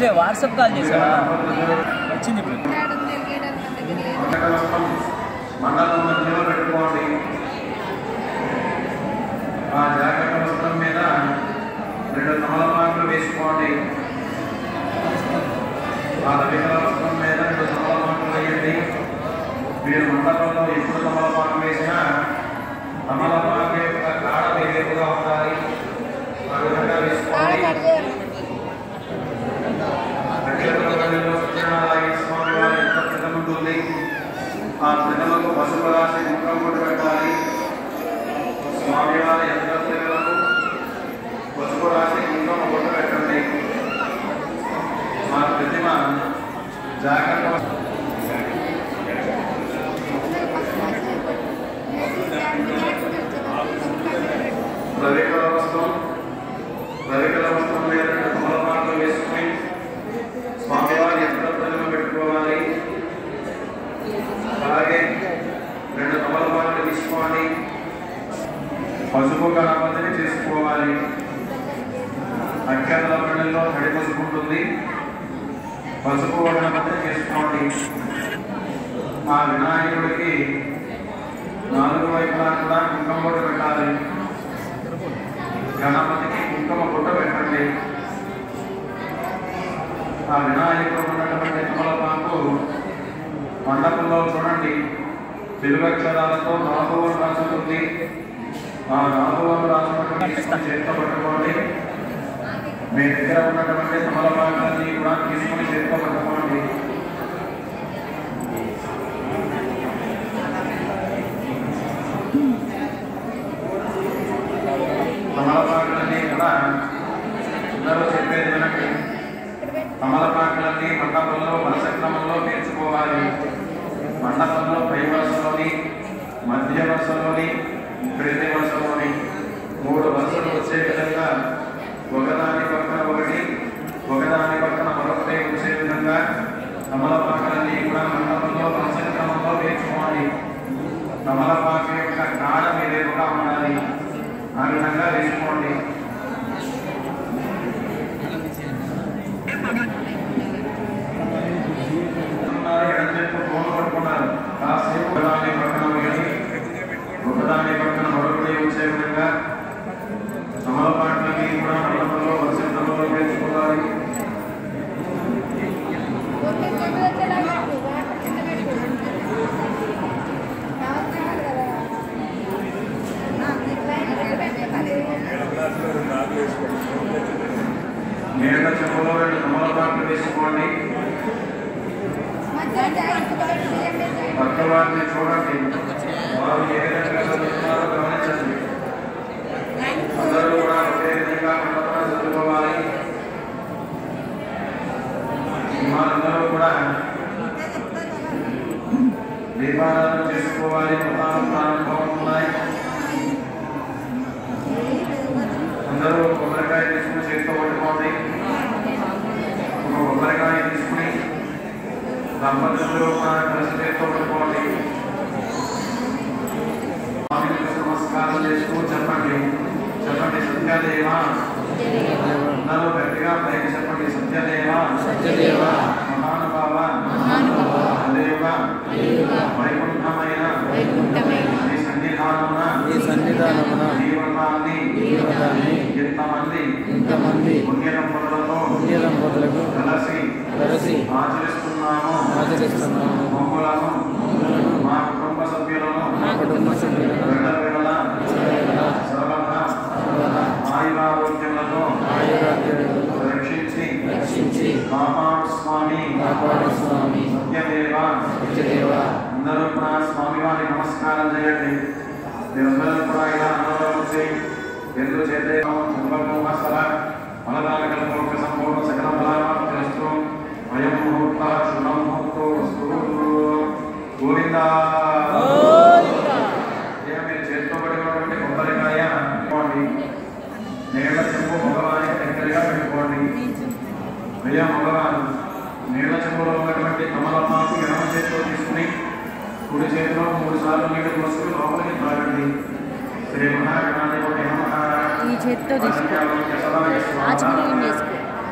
Message WhatsApp call చేసావా వచ్చింది ఇప్పుడు మండలం మధ్యలో పెట్టుకోండి ఆ జాకెట్ వస్త్రం మీద రెండు తమలపాకులు వేసుకోండి ఆ రవికల వస్త్రం మీద రెండు తమలపాకులు వేయండి మీరు మండపంలో ఎప్పుడు తమలపాకు వేసినా తమలపాకు యొక్క కాడ వేరేపుగా ఉండాలి ఆ విధంగా వేసుకోండి అఖిలప్రపంచంలో సత్యనారాయణ స్వామి వారి యొక్క ప్రథమ ఉంటుంది ఆ ప్రథమకు పసుపు రాసి ముఖం కొట్టు పెట్టాలి స్వామి వారి యొక్క ప్రజలకు పసుపు రాసి ముఖం కొట్టు పెట్టండి మా ప్రతిమ జాగ్రత్త రవికల వస్త్రం రవికల వస్త్రం మీద రెండు తమలపాకులు వేసుకుని స్వామివారి ఎంత ప్రతిమ పెట్టుకోవాలి అలాగే రెండు తమలపాకులు తీసుకోవాలి పసుపు గణపతిని చేసుకోవాలి అక్షరాల పండుగలో తడి పసుపు ఉంటుంది పసుపు గణపతిని చేసుకోండి ఆ వినాయకుడికి నాలుగు వైపులా కూడా కుంకుమ బొట్టు పెట్టాలి గణపతికి కుంకుమ బొట్టు పెట్టండి ఆ వినాయకుడు ఉన్నటువంటి తమలపాకు మండపంలో చూడండి తెలుగు అక్షరాలతో నాలుగు రాసుకుంది ఆ నాలుగు రాసినటువంటి తీసుకొని చేతితో పట్టుకోండి మీ దగ్గర ఉన్నటువంటి తమలపాకులన్నీ కూడా తీసుకొని చేతితో పట్టుకోండి తమలపాకులన్నీ కూడా అందరూ చెప్పేది వినండి తమలపాకులన్నీ మండపంలో వరుస క్రమంలో పేర్చుకోవాలి మండపంలో పై వరుసలోని మధ్య వరుసలోని క్రింది వరుసలోని మూడు వరుసలు వచ్చే విధంగా ఒకదాని పక్కన ఒకటి ఒకదాని పక్కన మరొకటి వచ్చే విధంగా తమలపాకులన్నీ కూడా మండపంలో వరుస క్రమంలో పేర్చుకోవాలి తమలపాకు యొక్క కాడ మీదేపుగా ఉండాలి ఆ విధంగా వేసుకోండి ఉన్నారు, ఎడమ చేతితో ఫోన్ పట్టుకున్నారు కాసేపు ఒకదాని పక్కన ఒకటి ఒకదాని పక్కన మరొకటి వచ్చే విధంగా తమలపాట్లకి కూడా మండపంలో వసంతంలో వేసుకోవాలి నీళ్ళ చెప్పులో రెండు తమలపాట్లు వేసుకోండి పక్క వారిని చూడండి వారు ఏ విధంగా చదువుతున్నారో గమనించండి అందరూ కూడా ఒకే విధంగా మండపంలో చదువుకోవాలి వారందరూ కూడా దీపారాధన చేసుకోవాలి మతాలు ప్రారంభం ఉన్నాయి అందరూ కొబ్బరికాయ తీసుకుని చేతితో పట్టుకోండి ఒక కొబ్బరికాయ తీసుకుని దంపతులు కూడా కలిసి చేతితో పట్టుకోండి స్వామికి నమస్కారం చేస్తూ చెప్పండి చెప్పండి సత్యదేవ అందరూ గట్టిగా పైకి చెప్పండి సత్యదేవ సత్యదేవ మహానుభావ మహానుభావ దేవ వైకుంఠమైన వైకుంఠమైన నీ సన్నిధానమున ఈ సన్నిధానమున జీవనాన్ని జీవితాన్ని ఎంతమంది ఇంతమంది పుణ్య దంపతులతో పుణ్య దంపతులకు కలిసి కలిసి ఆచరిస్తున్నాము ఆచరిస్తున్నాము మమ్మలను మా కుటుంబ సభ్యులను మా కుటుంబ సభ్యులను వెళ్ళవేళ సర్వదా సర్వదా సర్వదా ఆయురారోగ్యములతో ఆయురాగ్యులను రక్షించి రక్షించి కాపాడు స్వామి కాపాడు స్వామి సత్యదేవ సత్యదేవ అందరూ కూడా స్వామి వారి నమస్కారం చేయండి మీరందరూ కూడా ఇలా అందరూ వచ్చి ఎందు చేతే కుంభకుంభసర ఫలదానకల్ప సంపూర్ణ సకల ఫలాలను తెలుస్తూ వయం ముహూర్త శుభ ముహూర్తో వస్తు గోవింద ఇక మీరు చేతితో పడినటువంటి కొబ్బరికాయ పెట్టుకోండి నీళ్ళ చెంపు మగవానికి దగ్గరగా పెట్టుకోండి అయ్యా మగవారు నీళ్ళ చెంపులో ఉన్నటువంటి కమలపాకు ఎడమ చేతిలో తీసుకుని కుడి చేతిలో మూడు సార్లు నీళ్లు పోసుకుని లోపలికి తాగండి శ్రీ మహాగణాధిపతి నమః ఈ చేత్తో తీసుకో ఆచమనీయం ఆచమనీయం చేసుకో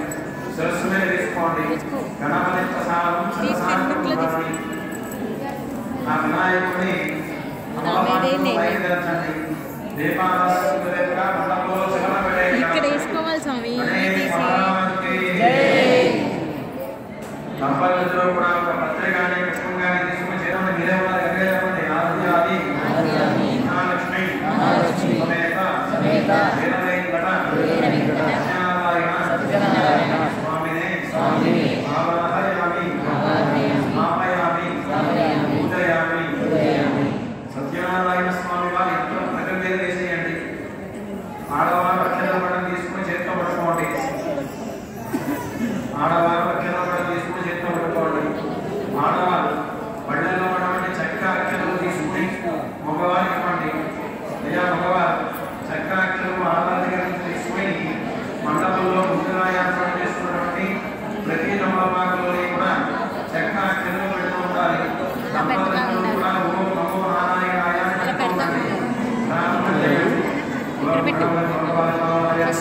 శిరస్సు మీద తీసుకోండి తీసుకో. గణపతి ప్రసాదం తీసుకెళ్ళి బుట్టలో తీసుకో. ఆ వినాయకుడిని నా మీదేం లేదు. బయలుదేరచండి దీపారాధన ఎదురుగా మండపంలో శివన పెట్టేయండి. ఇక్కడ వేసుకోవాలి స్వామి గణేష్ తీసి మహారాజుకి దంపతులిద్దరూ కూడా ఒక పత్రిక కానీ పుష్పం కానీ తీసుకుని చేతులను మీరే ఉన్నారు ఎక్కడ చెప్పండి ఆది ఆది మహాలక్ష్మి మహాలక్ష్మి సమేత సమేత వీర వెంకట వీర వెంకట సత్యనారాయణ సత్యనారాయణ స్వామిని స్వామిని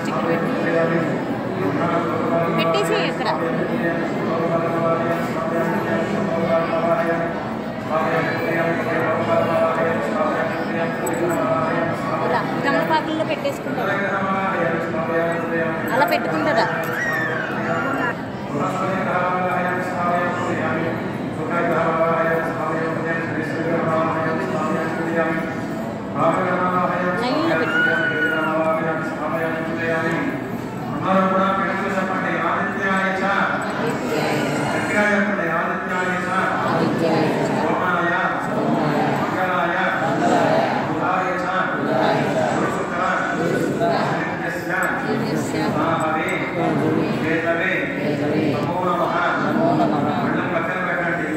ఇక్కడ పెట్టి పెట్టేసి ఇక్కడ ఇలా తమలపాకుల్లో పెట్టేసుకుంటారా అలా పెట్టుకుంటారా లైన్లో పెట్టు అందరూ కూడా పెట్టుకు చెప్పండి ఆదిత్యాయ చ గట్టిగా చెప్పండి ఆదిత్యాయ చ సోమాయ మంగళాయ బుధాయ చ గురుశుక్ర శనిత్యస్య మహావే కేతవే నమో నమః మళ్ళీ పక్కన పెట్టండి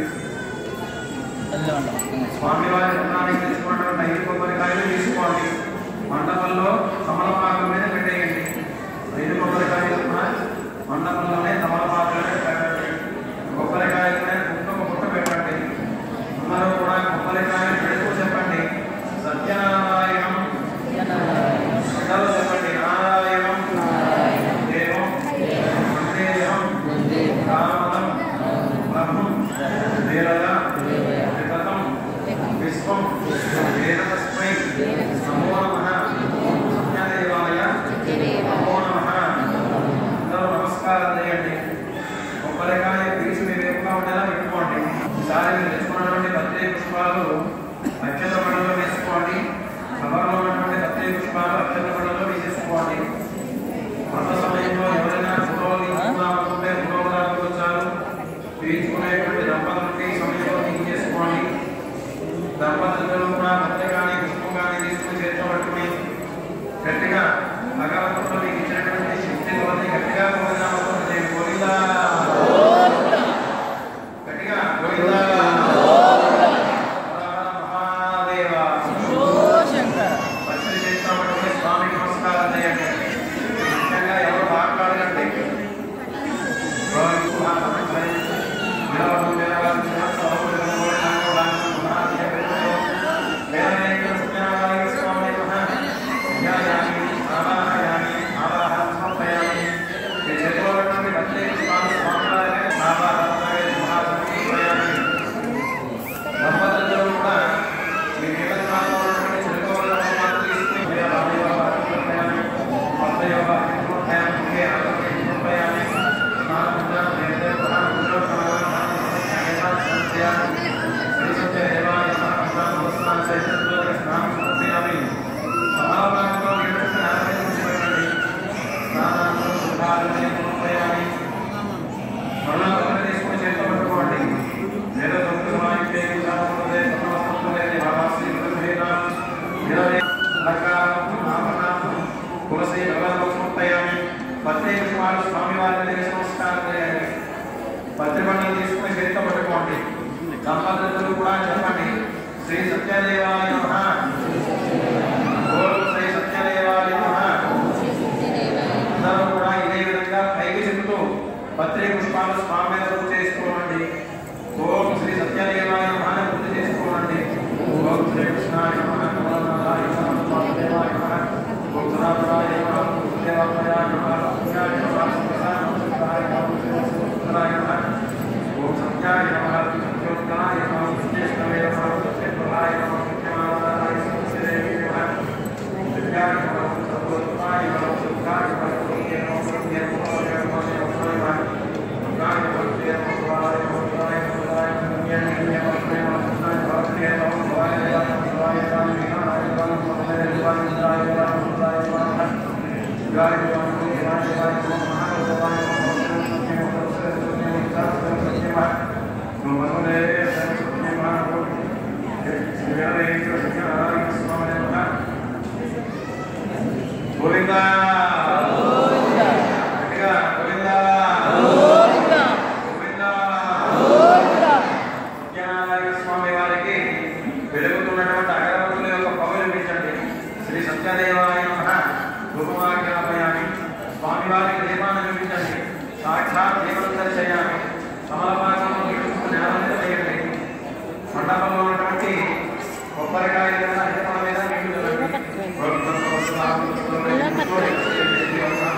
స్వామివారి రుణానికి తెచ్చుకున్నటువంటి ఐదు కొబ్బరికాయలు తీసుకోండి మండపంలో తమలపాకు మీద పెట్టేయండి ఐదు కొబ్బరికాయలు కూడా మండపంలోనే తమలపాకులనే పెట్టండి కొబ్బరికాయల మీద కుంకుమ పుట్ట పెట్టండి అందరూ కూడా కొబ్బరికాయలు పెడుతూ చెప్పండి సత్యనారాయణం అందరూ చెప్పండి నారాయణం దేవం వందేహం రామదం బ్రహ్మం వేలయ విగతం విశ్వం వేదతస్మై నమో నమః సత్యదేవాయ నమో నమః అందరూ నమస్కారం చేయండి కొబ్బరికాయ పీచు మీ వైపుగా ఉండేలా పెట్టుకోండి ఈసారి మీరు తెచ్చుకున్నటువంటి పత్రి పుష్పాలు అత్యంత పడలో వేసుకోండి కవర్లో ఉన్నటువంటి పత్రి పుష్పాలు అత్యంత పడలో వేసేసుకోండి కొంత సమయంలో ఎవరైనా ఫోటోలు తీసుకున్నామనుకుంటే ఫోటోగ్రాఫర్ వచ్చారు తీసుకునేటువంటి దంపతులకి సమయంలో తీసుకోండి దంపతులు కూడా పత్రిక కానీ పుష్పం కానీ తీసుకుని చేతిలో పట్టుకుని గట్టిగా భగవంతుడు మీకు ఇచ్చినటువంటి శక్తి కొలది గట్టిగా కోరినామనుకుంటే గోవిందా గట్టిగా గోవిందా మహాదేవ పత్రి చేస్తామంటే స్వామికి నమస్కారం చేయండి ముఖ్యంగా ఎవరు మాట్లాడకండి దంపతులు కూడా మీ జీవితంలో ఉన్నటువంటి చెరుకోవడం మాత్రం తీసుకుని తులసి భగవద్భక్తయామి పత్రి పుష్పాలు స్వామి వారి దగ్గర నమస్కారం చేయండి పత్రి బండలు తీసుకుని చేతితో పట్టుకోండి దంపతులు కూడా చెప్పండి శ్రీ సత్యదేవాయ నమః ఓం శ్రీ సత్యదేవాయ నమః అందరూ కూడా ఇదే విధంగా పైకి చెబుతూ పత్రి పుష్పాలు స్వామి మీద పూజ చేసుకోండి ఓం శ్రీ సత్యదేవాయ నమః అని పూజ చేసుకోండి ఓం శ్రీ కృష్ణాయ నమః నమో నారాయణ నమః వాసుదేవాయ నమః ఓం సదాశివాయ నమః దేవాయ నమః సత్యాయ నమః సత్యసాయ నమః సత్యసాయ నమః ఓం సత్యాయ నమః సత్యోత్తరాయ నమః సత్యేష్ణవే నమః సత్యప్రభాయ నమః సత్యమానాయ సత్యదేవి నమః సత్యాయ నమః సత్యోత్తరాయ నమః సత్యాయ నమః సత్యే నమః సత్యే నమః సత్యే నమః సత్యే నమః సత్యాయ నమః సత్యే నమః సత్యాయ నమః సత్యాయ నమః సత్యాయ నమః సత్యే నమః సత్యే నమః సత్యాయ నమః సత్యే నమః సత్యాయ నమః సత్యాయ నమః వినాయ నమః సత్యాయ నమః సత్యాయ నమః సత్యాయ నమః గాయ నమః గాయ గాయ నమః మహాదేవాయ నమః సత్యే నమః సత్యే నమః సత్యే నమః నమస్తే సత్యే నమః శ్రీహరే కృష్ణ నారాయణ స్వామి నమః గోవిందా గట్టిగా గోవిందా గోవిందా సత్యనారాయణ స్వామి వారికి వెలుగుతున్నటువంటి అగరబత్తుల యొక్క పవలు వినిపించండి శ్రీ సత్యదేవాయ నమః ధూపమాజ్ఞాపయామి స్వామి వారికి దీపాన్ని చూపించండి సాక్షాత్ దీపం దర్శయామి కమలపాకంలో నీటిని నేల మీద వేయండి మండపంలో ఉన్నటువంటి కొబ్బరికాయ మీద అధికమ మీద నీళ్లు చల్లండి. ఇలా పట్టుకోండి.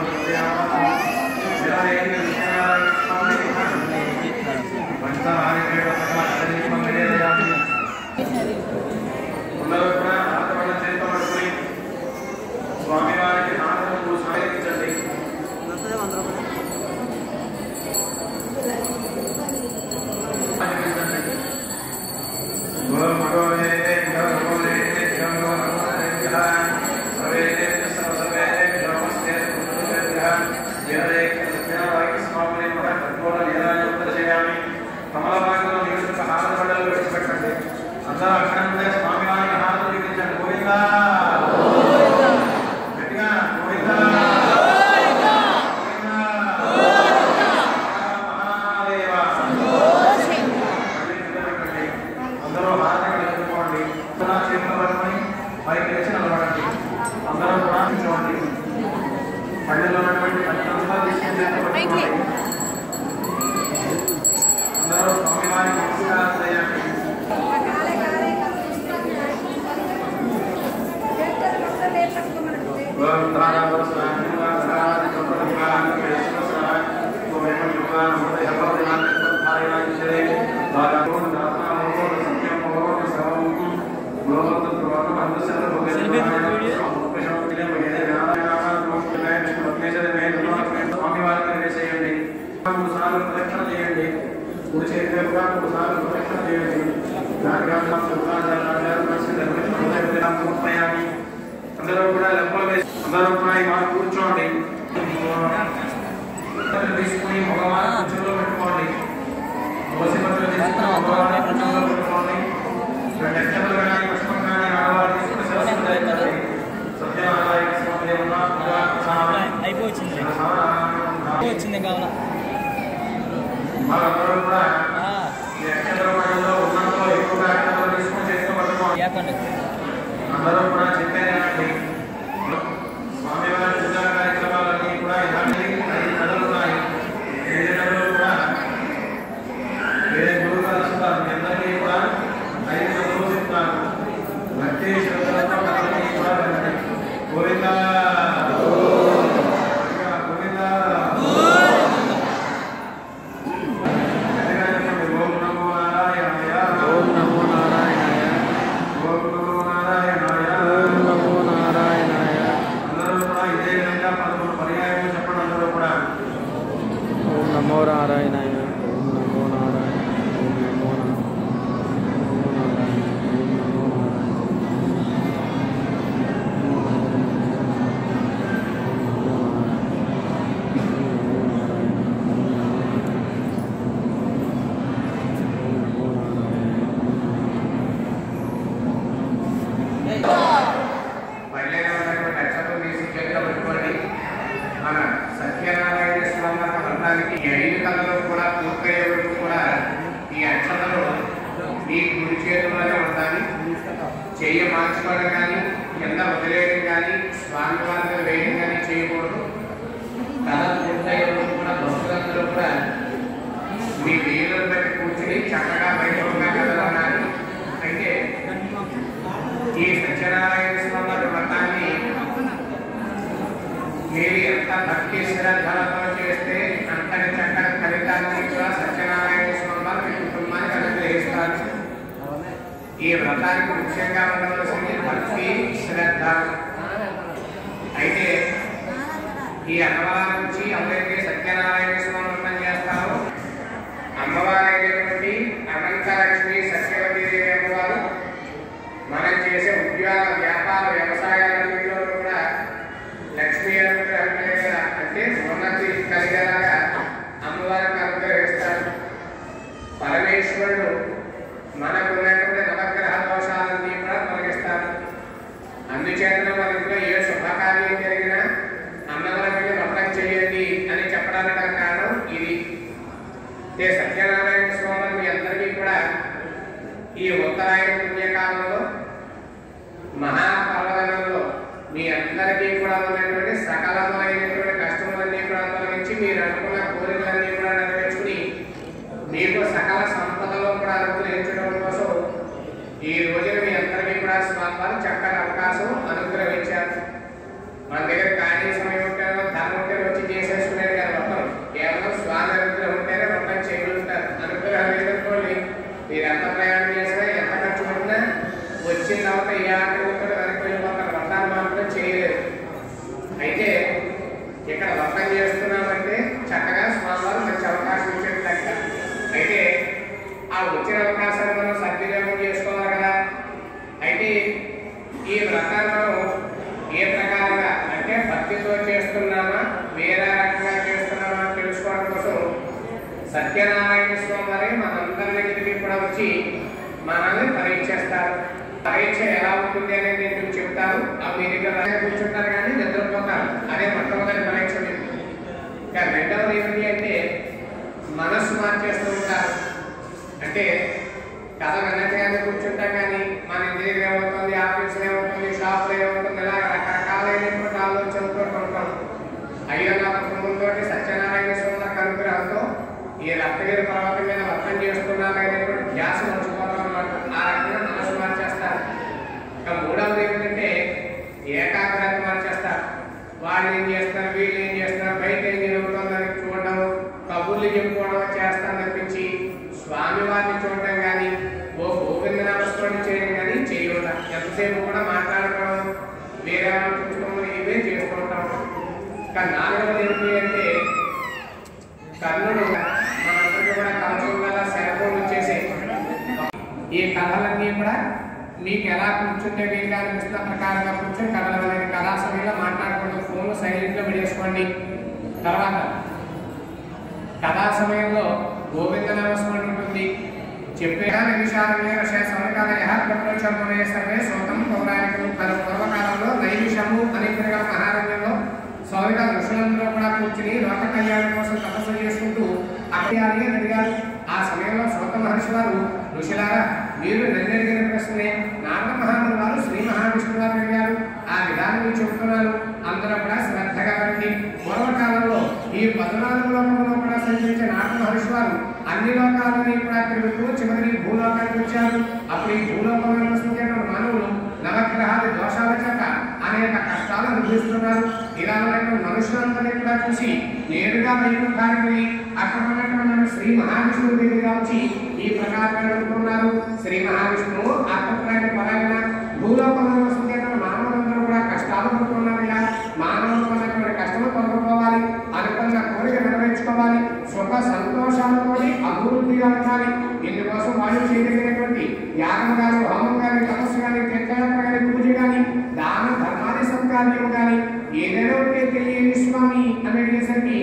చేతిలో ఉన్నటువంటి పట్టణంతా తీసుకుని పైకి లే. అందరూ స్వామివారికి నమస్కారం చేయండి అందరూ కూడా లెక్కలు వేసి అందరూ కూడా ఈ మాట కూర్చోండి పత్రికలు తీసుకుని మగవారి కుర్చీలో పెట్టుకోండి తులసి పత్రికలు తీసుకుని మగవారి కుర్చీలో పెట్టుకోండి రెండు అక్షరాలు కానీ పుష్పం కానీ ఆడవారు తీసుకుని శిరస్సు మీద పెట్టండి. సత్యనారాయణ స్వామి దేవుడా, పూజా ప్రసాదం. అయిపోయింది ప్రసాదం. వచ్చింది కావాలా వాళ్ళందరూ కూడా ఈ అక్షర పనుల్లో ఉన్నంతలో ఎక్కువగా అక్షరాలు తీసుకుని చేతిలో పట్టుకోండి యాకండి అందరూ కూడా చెప్పారండి స్వామివారి పూజా కార్యక్రమాలన్నీ కూడా ఇలాంటి ఐదు కథలు ఉన్నాయి ఏడు కథలు కూడా వేరే గురువు గారు వస్తారు మీ అందరికీ కూడా ఐదు కథలు చెప్తారు భక్తి శ్రద్ధలతో కథలన్నీ కూడా వినండి గోవింద గోవింద ఓం నమో నారాయణాయ ఓం నమో నారాయణాయ ఓం నమో నారాయణాయ ఓం నమో నారాయణాయ అందరూ కూడా ఇదే విధంగా పదమూడు పర్యాయాలు చెప్పండి అందరూ కూడా ఓం నమో నారాయణాయ ఓం నమో నారాయణ ఓం నమో నారాయణ ఓం నమో నారాయణ పల్లెలో ఉన్నటువంటి అక్షరం తీసి చేతిలో పెట్టుకోండి మన సత్యనారాయణ స్వామి వారి వ్రతానికి ఈ ఐదు కథలు కూడా పూర్తయ్యే వరకు కూడా ఈ అక్షతలు మీ గుడి చేతుల్లోనే ఉండాలి చెయ్యి మార్చుకోవడం కానీ కింద వదిలేయడం కానీ స్వామి వారి మీద వేయడం కానీ చేయకూడదు కథ పూర్తయ్యే వరకు కూడా భక్తులందరూ కూడా మీ వీళ్ళని బట్టి కూర్చుని చక్కగా వైభవంగా కథలన్నారు అయితే ఈ సత్యనారాయణ స్వామి వారి వ్రతాన్ని మీరు ఎంత భక్తి శ్రద్ధలతో చేస్తే అంతటి చక్కని ఫలితాన్ని కూడా సత్యనారాయణ స్వామి వారు మీ కుటుంబానికి అనుగ్రహిస్తారు ఈ వ్రతానికి ముఖ్యంగా ఉండవలసింది భక్తి శ్రద్ధ అయితే ఈ అమ్మవారి నుంచి ఎవరైతే సత్యనారాయణ స్వామి వ్రతం చేస్తారో అమ్మవారు అయినటువంటి అనంతలక్ష్మి సత్యవతి దేవి అమ్మవారు మనం చేసే ఉద్యోగ వ్యాపార వ్యవసాయాలన్నింటిలో కూడా లక్ష్మీ అనుగ్రహం కలిగేలా అంటే ఉన్నతి కలిగేలాగా అమ్మవారికి అనుగ్రహిస్తారు పరమేశ్వరుడు మనకు ఉన్నటువంటి నవగ్రహ దోషాలన్నీ కూడా తొలగిస్తారు అందుచేత మన ఇంట్లో ఏ శుభకార్యం జరిగినా అమ్మవారి మీద వ్రతం చేయండి అని చెప్పడానికి గల కారణం ఇది అంటే సత్యనారాయణ స్వామి మీ అందరికీ కూడా ఈ ఉత్తరాయణ పుణ్యకాలంలో మహాపర్వదనంలో మీ అందరికీ కూడా ఉన్నటువంటి సకలమైనటువంటి కష్టములన్నీ కూడా తొలగించి మీరు అనుకున్న కోరికలన్నీ కూడా నెరవేర్చుకుని మీకు సకల సంపదలో కూడా అనుగ్రహించడం కోసం ఈ రోజున మీ అందరికీ కూడా స్వామి చక్కని అవకాశం అనుగ్రహించారు మన దగ్గర ఖాళీ సమయం ఉంటే ధనం ఉంటే వచ్చి చేసేసుకునేది కదా మొత్తం కేవలం స్వామి అనుగ్రహం ఉంటేనే మొత్తం చేయగలుగుతారు అనుగ్రహం లేదనుకోండి మీరు ఎంత ప్రయాణం చేసినా ఎంత ఖర్చు పెట్టినా వచ్చిన తర్వాత ఏ ఆటలు వెనక్కి వెళ్ళిపోతారు వ్రతాలు మాత్రం చేయలేదు అయితే ఇక్కడ వ్రతం చేస్తున్నామంటే చక్కగా స్వామివారు మంచి అవకాశం ఇచ్చేది లెక్క అయితే ఆ వచ్చిన అవకాశాన్ని మనం సద్వినియోగం చేసుకోవాలి కదా అయితే ఈ వ్రతాన్ని మనం ఏ ప్రకారంగా అంటే భక్తితో చేస్తున్నామా వేరే రకంగా చేస్తున్నామా అని తెలుసుకోవడం కోసం సత్యనారాయణ స్వామి వారి మనందరి దగ్గరికి కూడా వచ్చి మనల్ని పరీక్షిస్తారు పరీక్ష ఎలా ఉంటుంది అనేది నేను మీకు చెప్తాను అవి మీ దగ్గర రాసి కూర్చుంటారు కానీ నిద్రపోతారు అదే మొట్టమొదటి పరీక్ష మీకు ఇక రెండవది ఏమిటి అంటే మనస్సు మార్చేస్తూ ఉంటారు అంటే కథ విన్నట్టుగానే కూర్చుంటాం కానీ మన ఇంటి దగ్గర ఏమవుతుంది ఆఫీస్లో ఏమవుతుంది షాప్లో ఏమవుతుంది ఇలా రకరకాలైనటువంటి ఆలోచనతో ఉంటాం అయినా కుటుంబంతో సత్యనారాయణ స్వామి అనుగ్రహంతో ఈ రత్నగిరి పర్వతం మీద వ్రతం చేస్తున్నాను అనేటువంటి ధ్యాస మర్చిపోతాం అన్నమాట ఆ రకంగా మనసు మార్చేస్తారు ఇక మూడవది ఏమిటంటే ఏకాగ్రత మార్చేస్తారు వాళ్ళు ఏం చేస్తారు వీళ్ళు ఏం చేస్తారు బయట ఏం జరుగుతుందని చూడడం కబుర్లు చెప్పుకోవడం చేస్తాను తప్పించి స్వామివారిని చూడడం కానీ ఓ గోవింద నమస్కారం చేయడం కానీ చేయకుండా ఎంతసేపు కూడా మాట్లాడుకోవడం వేరే వాళ్ళని చూసుకోవడం ఇవే చేసుకుంటాం కానీ నాలుగవది ఏంటి అంటే కర్ణుడు మనందరికీ కూడా కలచం వల్ల శరభం వచ్చేసి ఈ కథలన్నీ కూడా మీకు ఎలా కూర్చుంటే వీలుగా అనిపిస్తున్న ప్రకారంగా కూర్చొని కథల అనేది కథా సమయంలో మాట్లాడుకుంటూ ఫోన్ సైలెంట్లో పెట్టేసుకోండి తర్వాత కథా సమయంలో గోవింద నమస్మరణ ఉంటుంది చెప్పే నైమిషాలనే సమకాలయ ప్రపంచంలోనే సర్వే సోతం పౌరాణికులు తన పూర్వకాలంలో నైమిషము అనే తిరగల మహారణ్యంలో సౌరిక ఋషులందరూ కూడా కూర్చుని లోక కళ్యాణం కోసం తపస్సు చేసుకుంటూ అక్కడి అని అడిగారు ఆ సమయంలో సౌత మహర్షి వారు ఋషులారా మీరు నన్ను అడిగిన ప్రశ్నే నారద మహాముని వారు శ్రీ మహావిష్ణువు వారు అడిగారు ఆ విధానం మీకు చెబుతున్నాను అందరూ కూడా శ్రద్ధగా వినండి పూర్వకాలంలో ఈ పద్నాలుగు లోకంలో కూడా సంచరించిన నారద మహర్షి వారు అన్ని లోకాలని కూడా తిరుగుతూ చివరికి భూలోకానికి వచ్చారు అప్పుడు ఈ భూలోకంలో నివసించేటువంటి మానవులు నవగ్రహాల దోషాల చేత అనేక కష్టాలు అనుభవిస్తున్నారు ఇలా ఉన్నటువంటి మనుషులందరినీ కూడా చూసి నేరుగా వైకుంఠానికి వెళ్ళి అక్కడ ఉన్నటువంటి శ్రీ మహావిష్ణువు దగ్గరగా వచ్చి ఈ ప్రకారంగా అనుకున్నారు శ్రీ మహావిష్ణువు ఆత్మప్రాయ పరాయణ భూలోకంలో నివసించేటువంటి మానవులందరూ కూడా కష్టాలు పడుతున్నారయ్యా మానవులు ఉన్నటువంటి కష్టము తొలగిపోవాలి అనుకున్న కోరిక నెరవేర్చుకోవాలి సుఖ సంతోషాలతో అభివృద్ధిగా ఉండాలి ఇందుకోసం వాళ్ళు చేయగలిగినటువంటి యాగం కానీ హోమం కానీ తపస్సు కానీ తీర్థయాత్ర కానీ పూజ కానీ దాన ధర్మాది సత్కార్యం కానీ ఏదైనా ఉంటే తెలియని స్వామి అని అడిగేసరికి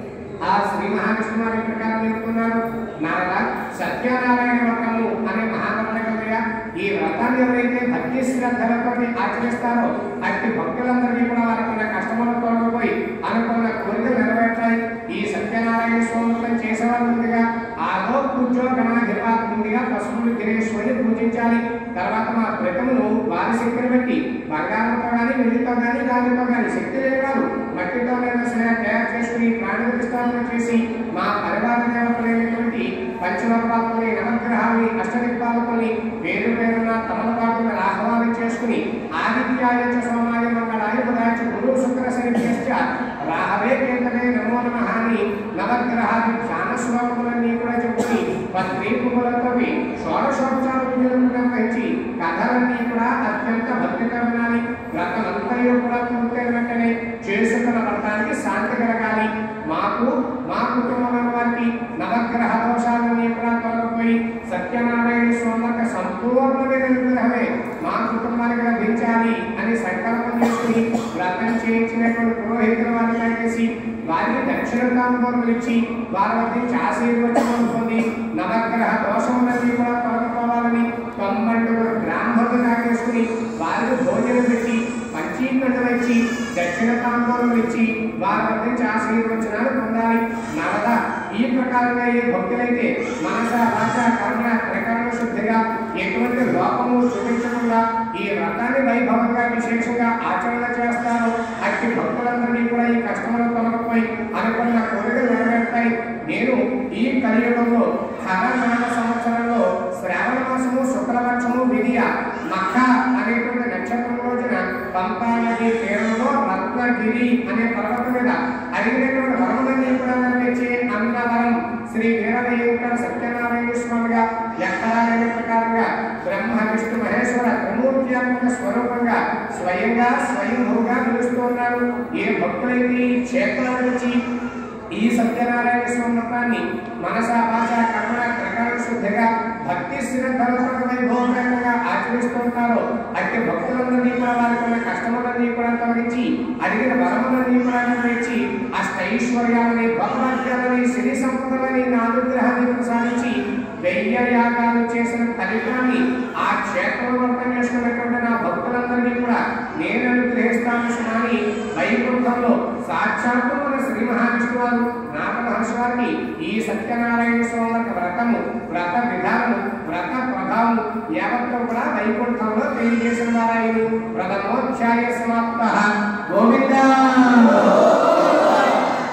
ఆ శ్రీ మహావిష్ణు వారి ప్రకారం చెప్తున్నారు నారద సత్యనారాయణ వ్రతము అనే మహావ్రతగా ఈ వ్రతాన్ని ఎవరైతే భక్తి శ్రద్ధలతో ఆచరిస్తారో అట్టి భక్తులందరికీ కూడా వారికి ఉన్న కష్టములు తొలగిపోయి అనుకున్న కోరికలు నెరవేర్తాయి ఈ సత్యనారాయణ స్వామి వ్రతం చేసేవారు ముందుగా ఆదో పూజో గణాధిపా ముందుగా పశువులు గిరీశ్వరిని పూజించాలి తర్వాత మా వ్రతమును వారి శక్తిని బట్టి బంగారంతో కానీ వెండితో కానీ రాగితో కానీ శక్తి లేని వారు మట్టితో సరే తయారు చేసుకుని ప్రాణ ప్రతిష్టాపన చేసి మా పరివార దేవతలైనటువంటి పంచవర్పాలని నవగ్రహాలని అష్టదిక్పాలకుల్ని వేరు వేరున తమలపాకులను ఆహ్వానం చేసుకుని ఆదిత్యాయ చ సోమాయ మంగళాయ బుధాయ చ గురు శుక్ర శనిభ్యశ్చ రాహవే కేంద్రమే నమో నమః అని నవగ్రహాది ధ్యాన శ్లోకములన్నీ కూడా చెప్పుకుని పత్రీకులతో షోడశోపచార పూజలను నిర్వహించి కథలన్నీ కూడా అత్యంత భక్తిగా వినాలి వ్రతమంతయు కూడా పూర్తయిన వెంటనే చేసుకున్న వ్రతానికి శాంతి కలగాలి మాకు మా కుటుంబం వారికి నవగ్రహ దోషాలన్నీ కూడా తొలగిపోయి సత్యనారాయణ స్వామి యొక్క సంపూర్ణమైన విగ్రహమే మా కుటుంబానికి లభించాలి అని సంకల్పం చేసుకుని వ్రతం చేయించినటువంటి పురోహితుల వారిని చేసి వారికి దక్షిణ తాంబూలం ఇచ్చి వారి వద్ద నుంచి ఆశీర్వచనం పొంది నవగ్రహ దోషములన్నీ కూడా తొలగిపోవాలని తొమ్మండుగురు బ్రాహ్మణులు కాకేసుకుని వారికి భోజనం పెట్టి పంచీకృతం ఇచ్చి దక్షిణ తాంబూలం ఇచ్చి వారి వద్ద నుంచి ఆశీర్వచనాలు పొందాలి నవద ఈ ప్రకారంగా ఏ భక్తులైతే మనస వాచ కర్మ త్రికరణ శుద్ధిగా ఎటువంటి లోపము చూపించకుండా ఈ వ్రతాన్ని వైభవంగా విశేషంగా ఆచరణ చేస్తారు అట్టి భక్తులందరినీ కూడా ఈ కష్టములు తొలగిపోయి అనుకున్న కోరికలు నెరవేరుతాయి నేను ఈ కలియుగంలో హరనామ సంవత్సరంలో శ్రావణ మాసము శుక్లపక్షము విధియ మఖ అనేటువంటి నక్షత్రం రోజున పంపా నది తీరంలో రత్నగిరి అనే పర్వతం మీద అడిగినటువంటి వరములన్నీ కూడా నెరవేర్చే అన్నవరం శ్రీ వీరవయ్యంకర సత్యనారాయణ స్వామిగా ఎక్కడా లేని ప్రకారంగా బ్రహ్మ విష్ణు మహేశ్వర త్రిమూర్త్యాత్మక స్వరూపంగా స్వయంగా స్వయంభూగా నిలుస్తూ ఉన్నారు ఏ భక్తులైతే ఈ క్షేత్రాల నుంచి ఈ సత్యనారాయణ స్వామి వ్రతాన్ని మనస వాచ కర్మ ప్రకార శుద్ధిగా భక్తి శ్రద్ధలతో వైభవంగా ఆచరిస్తూ ఉంటారో అట్టి భక్తులందరినీ కూడా వారికి ఉన్న కష్టములన్నీ కూడా తొలగించి అడిగిన వరములన్నీ కూడా నెరవేర్చి అష్టైశ్వర్యాలని భగవద్యాలని సిరి సంపదలని నానుగ్రహాన్ని ప్రసాదించి వెయ్య యాగాలు చేసిన ఫలితాన్ని ఆ క్షేత్రంలో వ్రతం చేసుకున్నటువంటి నా భక్తులందరినీ కూడా నేను అనుగ్రహిస్తాను స్వామి వైకుంఠంలో సాక్షాత్తు మన శ్రీ మహావిష్ణు వారు నాగ మహర్షి వారిని ఈ సత్యనారాయణ స్వామి యొక్క వ్రతము వ్రత విధానము వ్రత ప్రభావం యావత్తు కూడా వైకుంఠంలో తెలియజేసిన వారాయను వ్రతమోధ్యాయ సమాప్త గోవింద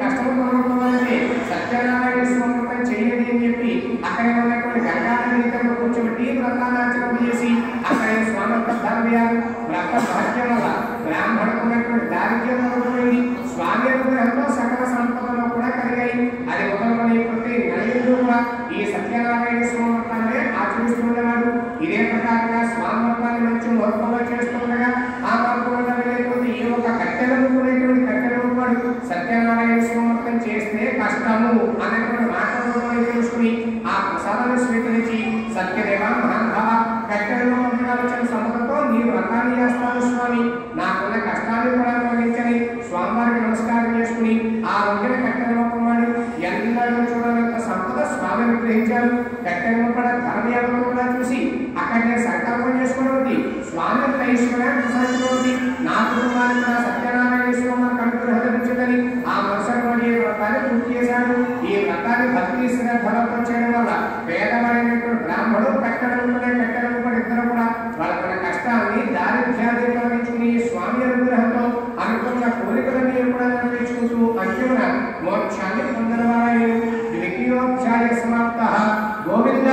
కష్టం కొనుక్కోవాలంటే సత్యనారాయణ స్వామి వ్రతం చేయండి అని చెప్పి అక్కడే ఉన్నటువంటి గంగానగరంలో కూర్చోబెట్టి వ్రతానాచరణ చేసి అక్కడే స్వామి ధర్మయాలు వ్రత భాగ్యం వల్ల బ్రాహ్మణులకు ఉన్నటువంటి దారిద్ర్యం మొదలుపోయింది స్వామి అనుగ్రహంలో సకల సంపదలు కూడా కలిగాయి అది మొదలుకొని ప్రతి నలుగురు కూడా ఈ సత్యనారాయణ స్వామి వ్రతాన్ని ఆచరిస్తుండేవాడు ఇదే ప్రకారంగా స్వామి వ్రతాన్ని మంచి ముహూర్తంలో చేస్తుండగా ఆ మార్గంలో వెళ్ళేటువంటి ఈ యొక్క కట్టెలను కూడేటువంటి కట్టెలను వాడు సత్యనారాయణ స్వామి వ్రతం చేస్తే కష్టము అనేటువంటి మాటలను తెలుసుకుని ఆ ప్రసాదాన్ని స్వీకరించి సత్యదేవ మహానుభావ కట్టెలలో వచ్చిన సమతతో నీ వ్రతాన్ని చేస్తాను స్వామి నాకున్న కష్టాన్ని కూడా తొలగించని స్వామివారికి నమస్కారం చేసుకుని ఆ రోజున కట్టెల మొక్కమాడు ఎన్నడూ చూడనంత సంపద స్వామి అనుగ్రహించారు కట్టెల మొక్కడ ధర్మయాలను కూడా చూసి అక్కడే సంకల్పం చేసుకోవడం స్వామి యొక్క ఐశ్వర్యాన్ని ప్రసాదించడం నా కుటుంబానికి కూడా సత్యనారాయణ స్వామి అనుగ్రహం లభించిందని ఆ మరుసటి రోజు ఈ వ్రతాన్ని పూర్తి చేశాడు ఈ వ్రతాన్ని భక్తి శ్రద్ధలతో చేయడం వల్ల పేదవాడైనటువంటి బ్రాహ్మణుడు కట్టడంలోనే కట్టడం కూడా ఇద్దరు కూడా వాళ్ళకున్న కష్టాన్ని దారిద్ర్యాన్ని తొలగించుకుని స్వామి అనుగ్రహంతో అనుకున్న కోరికలన్నీ కూడా నెరవేర్చుకుంటూ అంత్యమున మోక్షాన్ని పొందనవారాయణ ద్వితీయోధ్యాయ సమాప్త గోవింద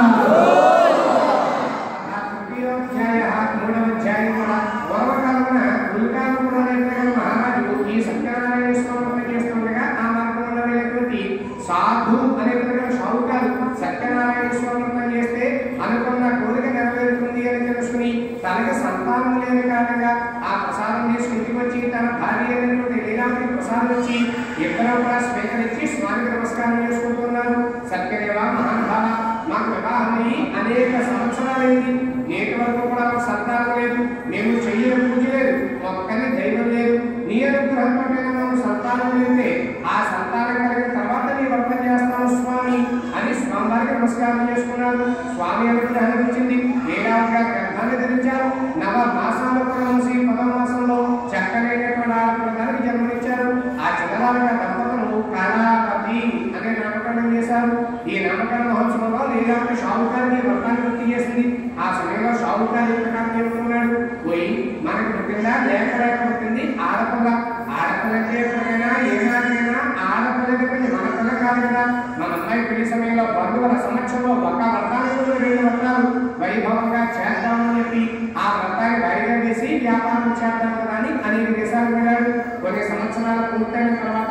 తృతీయోధ్యాయ మూడవ అధ్యాయం కూడా పూర్వకాలమున గురుకాలమున అనేటువంటి మహారాజు ఈ సత్యనారాయణ స్వామి చేస్తుండగా ఆ మార్గంలో వెళ్ళేటువంటి సాధు అనేటువంటి షావుకారు సత్యనారాయణ స్వామి చేస్తే అనుకున్న కోరిక నెరవేరుతుంది అని తెలుసుకుని తనకి సంతానం లేని కారణంగా ఆ ప్రసాదం తీసుకుని వచ్చి తన భార్య అయినటువంటి లీలావతి ప్రసాదం ఇచ్చి ఇద్దరు కూడా స్వీకరించి స్వామికి నమస్కారం చేసుకుంటున్నారు సత్యదేవ మహానుభావ మాకు వివాహం అయ్యి అనేక సంవత్సరాలైంది నేటి వరకు కూడా మాకు సంతానం లేదు మేము చెయ్యని పూజ లేదు మొక్కని దైవం లేదు నీ అనుగ్రహంతో మాకు సంతానం లేదే ఆ సంతానం కలిగిన తర్వాత నీ వర్తం చేస్తాము స్వామి అని స్వామివారికి నమస్కారం చేసుకున్నారు స్వామి అనుగ్రహం ఇచ్చింది ఏడాదిగా గర్భాన్ని ధరించారు నవ మాసాలు కూడా మూసి పదవ మాసంలో చక్కనైనటువంటి ఆడపిల్లగానికి జన్మనిచ్చారు ఆ చిన్నదారుగా దంపతులు కళావతి అనే నామకరణం చేశారు ఈ నామకరణ మహోత్సవంలో లీలావతి షావుకారికి వ్రతాన్ని పూర్తి చేసింది ఆ సమయంలో షావుకారి ప్రకారం చెబుతున్నాడు పోయి మనకి పుట్టిందా లేక లేక పుట్టింది ఆడపిల్ల ఆడపిల్లకి ఎప్పటికైనా ఏనాటికైనా ఆడపిల్లకి పెళ్లి మన పిల్ల కాదు కదా మన అమ్మాయి పెళ్లి సమయంలో బంధువుల సమక్షంలో ఒక వ్రతానికి ముందు రెండు వ్రతాలు వైభవంగా చేద్దామని చెప్పి ఆ వ్రతాన్ని వాయిదా వేసి వ్యాపారం చేద్దాం కదా అని అనేక దేశాలకు వెళ్ళాడు కొన్ని సంవత్సరాలు పూర్తయిన తర్వాత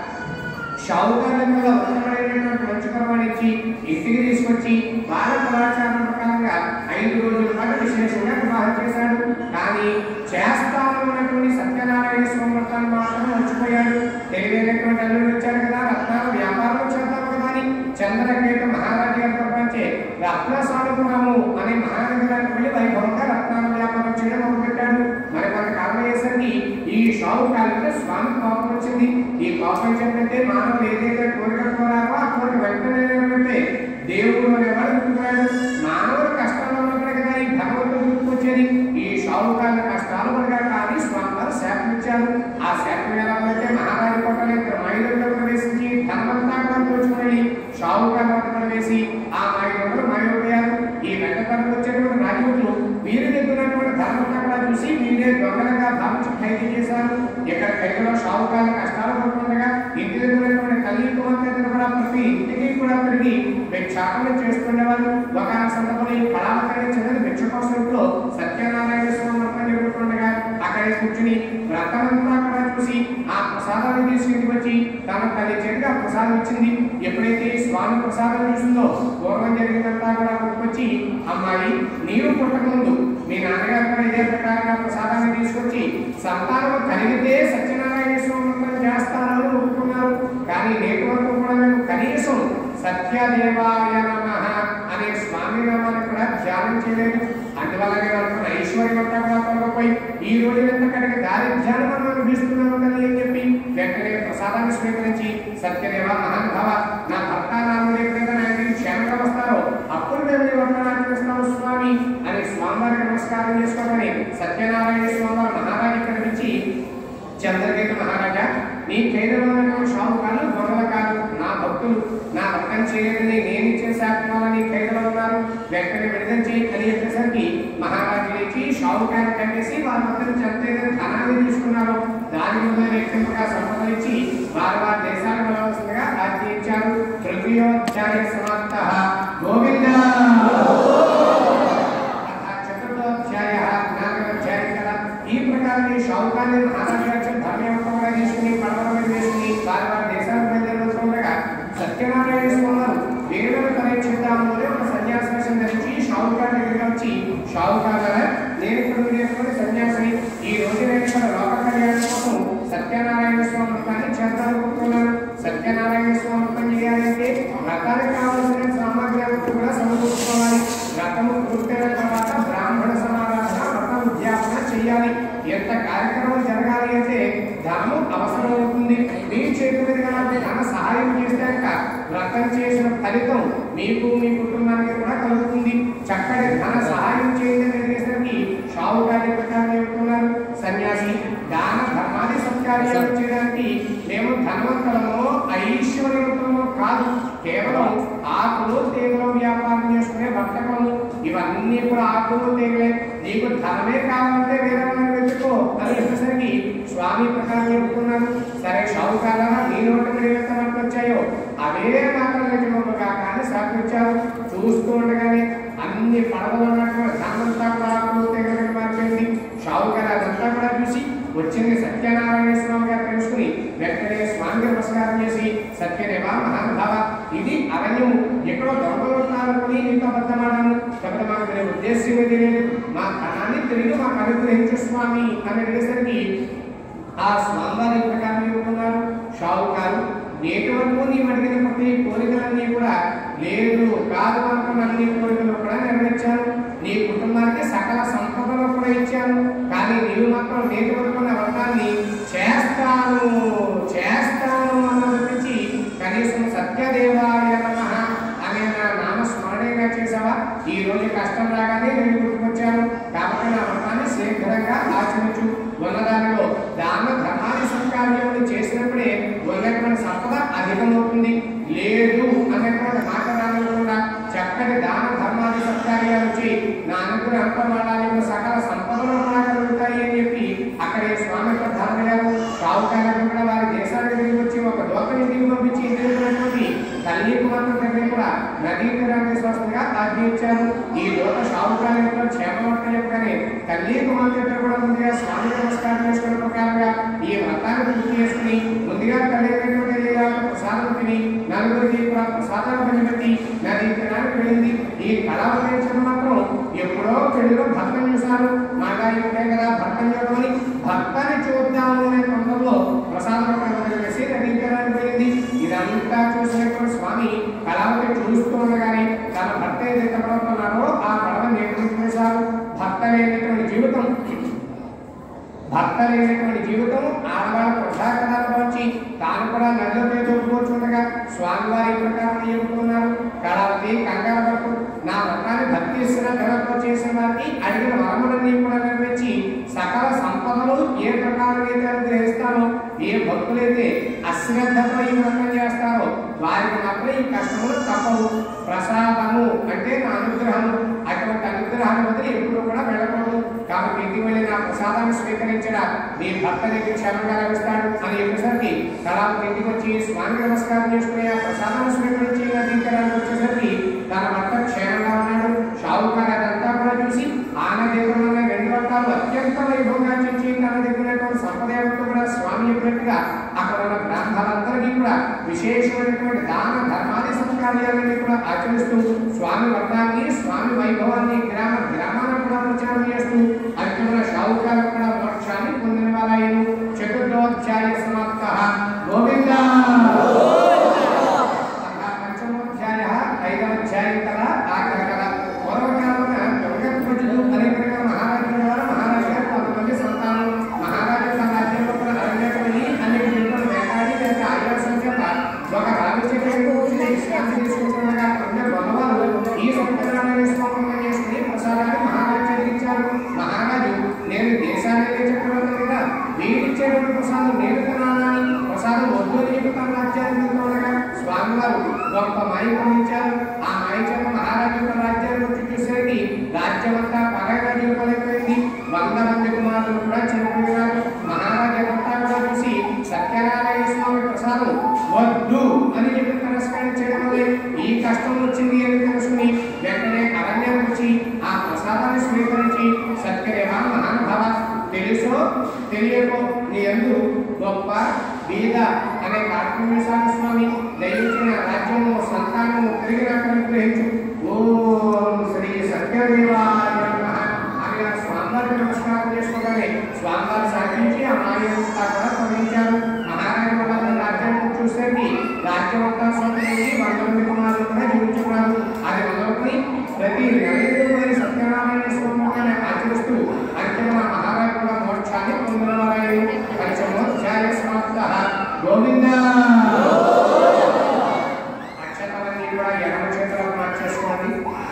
షావుకారుల ఉత్తమమైనటువంటి మంచి పరమాణించి ఇంటికి తీసుకొచ్చి బాల కులాచారం ప్రకారంగా ఐదు రోజుల పాటు విశేషంగా వివాహం చేశాడు కానీ చేస్తానన్నటువంటి సత్యనారాయణ స్వామి వ్రతాన్ని మాత్రం మర్చిపోయాడు తెలివైనటువంటి అల్లుడు వచ్చాడు కదా రత్నాలు వ్యాపారం చేద్దాం కదా అని చంద్రకేట మహారాజు గారి ప్రపంచే రత్న సానుపురము అనే మహానగరానికి వెళ్ళి వైభవంగా రత్నాల వ్యాపారం చేయడం మొదలుపెట్టాడు మరి కొంత కాలం అయ్యేసరికి ఈ షావుకారులకు స్వామి కోపం వచ్చింది ఈ కోపం చెప్పంటే మానవులు ఏదైతే కోరిక కోరారో ఆ కోరిక వెంటనే నెరవేరితే దేవుడు అనేవాడు గుర్తుకురాడు మానవుడు కష్టంలో ఉన్నప్పుడే కదా ఈ భగవంతుడు గుర్తుకొచ్చేది ఈ షావుకారుల కష్టాలు పడగా కానీ స్వామివారు శాపం ఇచ్చారు ఆ శాపం ఎలా అంటే మహారాజు కోటలో ఇద్దరు మహిళల్లో ప్రవేశించి ధనమంతా కూడా దోచుకుని షావుకారు వద్ద ప్రవేశి ఆ మహిళలు మాయమయ్యారు ఈ వెంట తరపు వచ్చేటువంటి రాజులు వీరి దగ్గర ఉన్నటువంటి ధర్మంతా కూడా చూసి వీరే దొంగలుగా భావించి ఖైదీ చేశారు ఇక్కడ ఖైదులో షావుకారు కష్టాలు పడుతుండగా ఇంటి దగ్గర ఉన్నటువంటి తల్లి కుమార్తెలు కూడా ప్రతి ఇంటికి కూడా తిరిగి భిక్షాటన చేస్తుండేవారు ఒక సందర్భంలో ఈ కళావతరణ చెందిన భిక్ష కోసంలో సత్యనారాయణ స్వామి వ్రతం జరుగుతుండగా అక్కడే కూర్చుని వ్రతమంతా కూడా చూసి ఆ ప్రసాదాన్ని తీసుకుని వచ్చి తన తల్లి చేతికి ఆ ప్రసాదం ఇచ్చింది ఎప్పుడైతే ఈ స్వామి ప్రసాదం చూసిందో పూర్వం జరిగినంతా కూడా గుర్తుకొచ్చి అమ్మాయి నీవు పుట్టకముందు మీ నాన్నగారు కూడా ఇదే ప్రకారంగా ప్రసాదాన్ని తీసుకొచ్చి సంతానం కలిగితే సత్యనారాయణ స్వామి వ్రతం చేస్తానని ఒప్పుకున్నారు కానీ నేటి వరకు కూడా మేము కనీసం సత్యదేవాయ నమః అనే స్వామి నామాన్ని కూడా ధ్యానం చేయలేదు అందువల్లనే వాళ్ళకున్న ఐశ్వర్యం అంతా కూడా తొలగిపోయి ఈ రోజు ఎంత కనుక దారిద్ర్యాన్ని మనం అనుభవిస్తున్నాము కదా అని చెప్పి వెంటనే ప్రసాదాన్ని స్వీకరించి సత్యదేవ మహానుభావ నా భర్త నామని ఎప్పుడైతే నా ఇంటికి క్షేమంగా వస్తారో అప్పుడు మేము నీ వర్ణన ఆచరిస్తాము స్వామి అని స్వామివారికి నమస్కారం చేసుకోమని సత్యనారాయణ స్వామి వారు మహారాజు కనిపించి చంద్రకేతు మహారాజా నీ ఖైదలో షావుకాలు దొంగల కాదు నా భక్తులు నా భక్తం చేయని నేను ఇచ్చే శాఖలో నీ ఖైదలో ఉన్నారు వెంటనే విడుదల చేయి అని చెప్పేసరికి మహారాజు లేచి షావుకాన్ని కట్టేసి వారి మొత్తం చంపేదని ధనాన్ని తీసుకున్నారు దాని ముందు వ్యక్తిగా సంపాదించి వారి వారి దేశ చేస్తానుకుంటున్నాను సత్యనారాయణ స్వామి వ్రతం చేయాలంటే వ్రతానికి కావాల్సిన సామాగ్రి అంతా కూడా సమకూర్చుకోవాలి వ్రతము పూర్తయిన తర్వాత బ్రాహ్మణ సమారాధన వ్రత ఉద్యాపన చేయాలి ఎంత కార్యక్రమం జరగాలి అంటే ధనము అవసరం అవుతుంది మీ చేతి మీదుగా నాకు ధన సహాయం చేశాక వ్రతం చేసిన ఫలితం మీకు మీ కుటుంబానికి కూడా కలుగుతుంది చక్కటి ధన సహాయం చేయండి అనేసరికి షావుకారి ప్రకారం చెబుతున్నారు సన్యాసి దాన ధర్మాది సత్కార్యాలు చేయడానికి మేము ధనవంతులమో ఐశ్వర్యవంతులమో కాదు కేవలం ఆకులు తీగలు వ్యాపారం చేసుకునే వర్తకము ఇవన్నీ కూడా ఆకులు తీగలే నీకు ధనమే కావాలంటే వేరే వాళ్ళని వెతుకో అని చెప్పేసరికి స్వామి ప్రకారం చెబుతున్నారు సరే షావుకారా నీ నోటి మీద ఎంత మనకు వచ్చాయో అవే మాత్రం నిజమము కాక అని సహకరించారు చూస్తూ ఉండగానే అన్ని పడవలో ఉన్నటువంటి ధనమంతా కూడా ఆకులు తీగలకు మారిపోయింది షావుకారు అదంతా కూడా చూసి వచ్చింది సత్యనారాయణ స్వామి గారు తెలుసుకుని వెంటనే స్వామికి నమస్కారం చేసి సత్యదేవ మహానుభావ ఇది అరణ్యం ఎక్కడో దొంగలు ఉన్నారనుకుని నీతో అబద్ధమాడాను కాబట్టి మాకు వేరే ఉద్దేశం ఏది లేదు మా ధనాన్ని తిరిగి మాకు అనుగ్రహించు స్వామి అని అడిగేసరికి ఆ స్వామివారి ప్రకారం చెబుతున్నారు షావుకారు నేటి వరకు నీవు అడిగిన ప్రతి కోరికలన్నీ కూడా లేదు కాదు అనుకున్న అన్ని కోరికలు కూడా నెరవేర్చాను నీ కుటుంబానికి సకల సంపదలు కూడా ఇచ్చాను కానీ నీవు మాత్రం నేటి వరకు నా వ్రతాన్ని చేస్తాను చేస్తాను అన్న గురించి కనీసం సత్యదేవాయ నమః అనే నా నామ స్మరణగా చేసావా ఈ రోజు కష్టం రాగానే నేను గుర్తుకొచ్చాను కాబట్టి నా వ్రతాన్ని శీఘ్రంగా ఆచరించు ఉన్నదానిలో దాన ధర్మాది సత్కార్యములు చేసినప్పుడే ఉన్నటువంటి సంపద అధికమవుతుంది లేదు అనేటువంటి మాట రానివ్వకుండా చక్కటి దాన ధర్మాది సత్కార్యాలు చేయి నా అనుగ్రహం అంతమాడాలి సకల సంపదలు కూడా కలుగుతాయి అని చెప్పి అక్కడే స్వామి యొక్క ధర్మయ్యారు షావుకారు కూడా వారి దేశానికి తిరిగి వచ్చి ఒక దోకని ఇంటికి పంపించి ఇంటికి తల్లి కుమార్తె దగ్గర కూడా నదీ తీరాన్ని విశ్వాసంగా ఆజ్ఞయించారు ఈ దోత షావుకారు క్షేమవర్త చెప్పగానే తల్లి కుమార్తె ఇద్దరు కూడా ముందుగా స్వామి నమస్కారం చేసుకున్న ప్రకారంగా ఈ వ్రతాన్ని పూర్తి చేసుకుని ముందుగా తల్లి దగ్గర తెలియజేయాలి ప్రసాదం తిని నలుగురికి కూడా ప్రసాదాలు పంచిపెట్టి నదీ తీరానికి వెళ్ళింది ఈ కళావరించడం మాత్రం ఎప్పుడో పెళ్లిలో భర్తను చూశారు మాగారి ఉంటే కదా భర్తను చూడమని భర్తని చూద్దాము అనే తొందరలో ప్రసాదం వేసి నదీ తీరానికి వెళ్ళింది ఇదంతా చూసినటువంటి స్వామి కళావతి చూస్తూ ఉండగానే తన భర్త ఏదైతే పడుతున్నారో ఆ పడవ నేర్చుకు వేశారు భర్త లేనటువంటి జీవితం భర్త లేనటువంటి జీవితం ఆడవాళ్ళ వృద్ధాకరాలు వచ్చి తాను కూడా నదిలోపై తోడుకోచుండగా స్వామివారి ప్రకారం చెబుతున్నారు కళావతి కంగారు పడుతూ నా వ్రతాన్ని భక్తి ఇస్తున్న ధనతో చేసిన వారికి అడిగిన వరములన్నీ కూడా నెరవేర్చి సకల సంపదలు ఏ ప్రకారం అయితే అనుగ్రహిస్తానో ఏ భక్తులైతే అశ్రద్ధతో ఈ వ్రతం చేస్తారో వారికి మాత్రం ఈ కష్టములు తప్పవు ప్రసాదము అంటే నా అనుగ్రహము అటువంటి అనుగ్రహాన్ని వదిలి ఎప్పుడు కూడా వెళ్ళకూడదు కాబట్టి ఇంటికి వెళ్ళి నా ప్రసాదాన్ని స్వీకరించిన మీ భర్త నీకు క్షేమంగా లభిస్తాడు అని చెప్పేసరికి కళాపతి ఇంటికి వచ్చి స్వామి నమస్కారం చేసుకుని ఆ ప్రసాదాన్ని స్వీకరించి నదీకరానికి వచ్చేసరికి తన భర్త క్షేమంగా ఉన్నాడు షావుకారు అదంతా కూడా చూసి ఆనదేవుడు రెండు వర్గాలు అత్యంత వైభవంగా చేసి తన దగ్గర ఉన్నటువంటి సంప్రదాయంతో కూడా స్వామి చెప్పినట్టుగా అక్కడ ఉన్న గ్రంథాలందరికీ కూడా విశేషమైనటువంటి దాన ధర్మాది సంస్కార్యాలన్నీ కూడా ఆచరిస్తూ స్వామి వర్గాన్ని స్వామి వైభవాన్ని గ్రామ గ్రామాలను కూడా ప్రచారం చేస్తూ అత్యున్న షావుకారు కూడా మోక్షాన్ని పొందిన వారాయను చతుర్థోధ్యాయ సమాప్త గోవింద పంచమోధ్యాయ ఐదవ అధ్యాయం కదా ఆఖరి కదా పూర్వకాలమున దుర్గధ్వజుడు అనే ప్రకారం మహారాజు ద్వారా మహారాజు గారు కొంతమంది సంతానం మహారాజు తన రాజ్యంలో కూడా అరణ్యపడి అనేక దినములు వేటాడి లేక ఆయాసం చేత ఒక రావి చెట్టు కింద కూర్చుని విశ్రాంతి తీసుకుంటుండగా ఉన్న గొడవలు ఈ సత్యనారాయణ స్వామి చేసుకుని ప్రసాదాన్ని మహారాజు చేయించారు మహారాజు నేను దేశానికి చక్రవర్తి కదా వీరిచ్చేటువంటి ప్రసాదం నేను తినాలని ప్రసాదం వద్దు అని చెప్పి తన రాజ్యాన్ని తింటుండగా స్వామివారు గొప్ప మాయ పంపించారు ఆ మాయ చేత మహారాజు యొక్క రాజ్యాన్ని వచ్చి చూసేది రాజ్యమంతా పగగా నిలబడిపోయింది వంద మంది కుమారులు కూడా చనిపోయినారు మహారాజు అంతా కూడా చూసి సత్యనారాయణ స్వామి ప్రసాదం వద్దు అని చెప్పి తిరస్కరించడం వల్లే ఈ కష్టం వచ్చింది అని తెలుసుకుని వెంటనే అరణ్యం వచ్చి ఆ ప్రసాదాన్ని స్వీకరించి సత్యదేవ మహానుభావ తెలుసో తెలియకో నీ ఎందు గొప్ప బీద అనే కార్తీకేశ్వర స్వామి దయించిన రాజ్యము సంతానము తిరిగి నాకు అనుగ్రహించు ఓం శ్రీ సత్యదేవాయ నమః అని ఆ స్వామివారికి నమస్కారం చేసుకోగానే స్వామివారు సాగించి ఆ మాయంతా కూడా తొలగించారు మహారాజు కూడా అక్షతలన్నీ కూడా ఎడమ చేతిలో మార్చేసుకోండి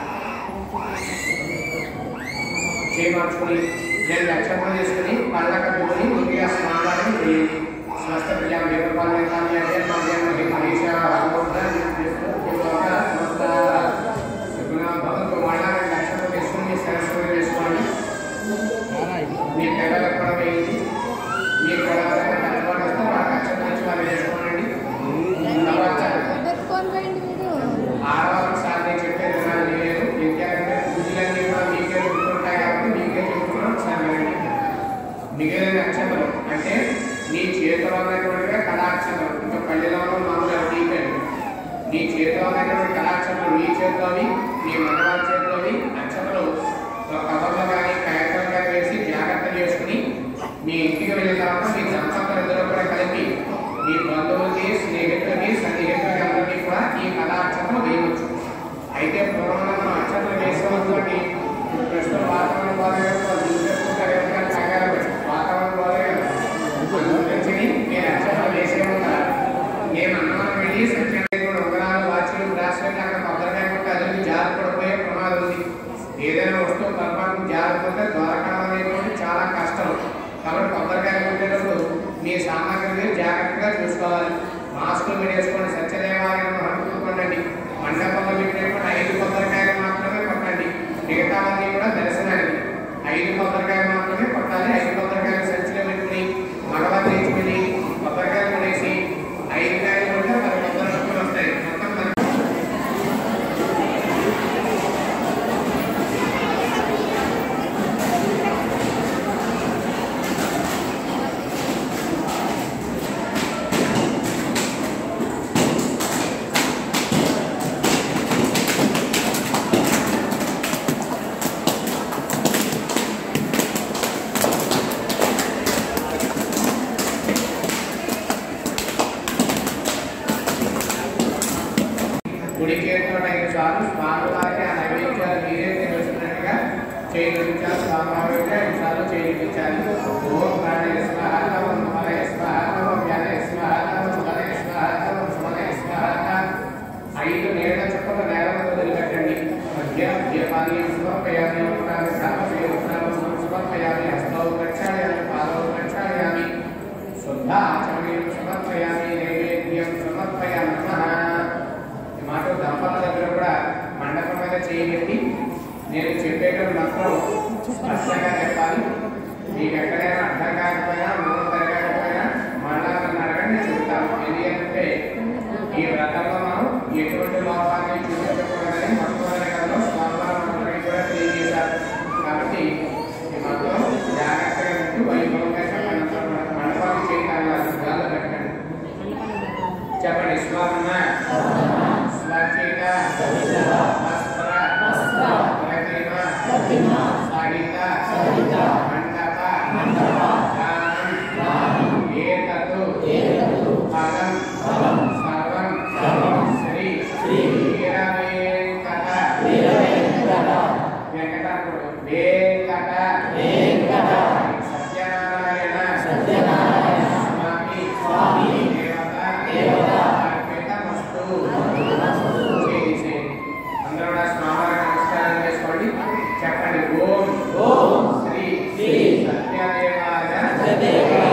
చేయించుకుని రెండు అక్షతలు తీసుకుని పళ్ళక పెట్టుకుని ముందుగా స్నానాలు చేయండి స్వస్థ ప్రజా దేవపాలన కానీ అదే మధ్యాహ్నం మహి మహేష ఆమోద చేస్తూ ఇవాళ స్వస్థ సుగుణ భగవంతు మళ్ళా రెండు అక్షతలు తీసుకుని మీ సరస్వతి వేసుకోండి మీ పిల్లలకు కూడా వేయండి మీ కూడా కట్టుబడి వస్తే వాళ్ళకి అక్షతలు ఇచ్చి వాళ్ళు వేసుకోండి తర్వాత పెట్టుకొని పోయింది మీరు ఆడవాళ్ళకి సాధన చెప్పే విధానం లేదు ఎందుకంటే పూజలన్నీ కూడా మీకే గుర్తుంటాయి కాబట్టి మీకే చెప్తున్నాం సాధనండి మిగిలిన అక్షతలు అంటే నీ చేతిలో ఉన్నటువంటివే కళాక్షతలు ఇంకా పల్లెలో మామూలుగా టీకండి నీ చేతిలో ఉన్నటువంటి కళాక్షతలు నీ చేతిలోని నీ మగవారి చేతిలోని అక్షతలు ఒక కవర్లో కానీ కాగితం కానీ వేసి జాగ్రత్త చేసుకుని మీ ఇంటికి వెళ్ళిన తర్వాత మీ దంపతులందరూ కూడా కలిపి మీ బంధువులకి స్నేహితులకి సన్నిహితులకి అందరికీ కూడా ఈ కళాక్షతలు వేయవచ్చు అయితే పూర్వం మనం అక్షతలు వేసేవాళ్ళకి ప్రస్తుతం వాతావరణం బాగా చూసేసుకుంటారు ఎందుకంటే కంగారు పడి. వాతావరణం బాగా గురించి నేను అక్షతలు వేసే ఉంటాను నేను అన్నమాట వెళ్ళి సంఖ్యలో ఉంగరాలు వాచ్లు బ్రాస్లెట్ అక్కడ కొబ్బరికాయ కొట్టి అది జారిపడిపోయే ప్రమాదం ఉంది ఏదైనా వస్తువు పొరపాటు జారిపోతే దొరకడం అనేటువంటి చాలా కష్టం కాబట్టి కొబ్బరికాయ కొట్టేటప్పుడు మీ సామాగ్రిని జాగ్రత్తగా చూసుకోవాలి మాస్కులు మీరు వేసుకోండి సత్యదేవాలయం అనుకోండి మండపంలో పెట్టినప్పుడు ఐదు కొబ్బరికాయలు మాత్రమే కొట్టండి మిగతావన్నీ కూడా దర్శనానికి ఐదు కొబ్బరికాయలు మాత్రమే కొట్టాలి ఐదు కొబ్బరికాయలు సంచిలో పెట్టుకుని మగవారు తెచ్చుకుని కొబ్బరికాయలు కొనేసి ఐదు కాయలు కొడితే పది కొబ్బరి నొప్పులు వస్తాయి మొత్తం పది గుడి చేతిలో ఐదు సార్లు స్వామివారికి ఆ నైవేద్యాలు మీరే తెలుస్తున్నట్టుగా చేయించాలి స్వామివారికి ఐదు సార్లు చేయించాలి ఓం ప్రాణయ స్వాహ ఓం నమయ స్వాహ ఓం వ్యానయ స్వాహ ఓం వదయ స్వాహ ఓం సుమనయ స్వాహ ఐదు నేల చుక్కల నేల మీద వదిలిపెట్టండి మధ్య దీపాన్ని సమర్పయామి ఉంటాను సమర్పయామి సమర్పయామి హస్తౌ ప్రక్షాళయామి పాదౌ ప్రక్షాళయామి శుద్ధ ఆచమనీయం సమర్పయామి నైవేద్యం సమర్పయామి నమః ఈ మాట దంపతుల దగ్గర కూడా మండపం మీద చేయబెట్టి నేను చెప్పేటప్పుడు మాత్రం స్పష్టంగా చెప్పాలి మీకు ఎక్కడైనా అర్థం కాకపోయినా మూడు తిరగకపోయినా మళ్ళా నన్ను అడగండి చెప్తాను ఎందుకంటే ఈ వ్రతంలో మనం ఎటువంటి లోపాన్ని చూపించకూడదని మొట్టమొదటి కథలో స్వామివారు మనందరికీ కూడా తెలియజేశారు కాబట్టి ఈ మాత్రం జాగ్రత్తగా ఉంటూ వైభవంగా చెప్పండి అందరూ మండపాన్ని చేయగలగాలి గాల్లో పెట్టండి చెప్పండి స్వర్ణ స్వచిత వస్త్ర ప్రతిమ సహిత మండప దానం ఏతతు ఫలం సర్వం శ్రీ వీరవేంకట వెంకటాపురం వేంకట సత్యనారాయణ స్వామి దేవత అర్పితమస్తు చేసేయండి. అందరూ కూడా స్వామివారికి నమస్కారం చేసుకోండి చెప్పండి ఓం ఓం శ్రీ శ్రీ సత్యదేవాయ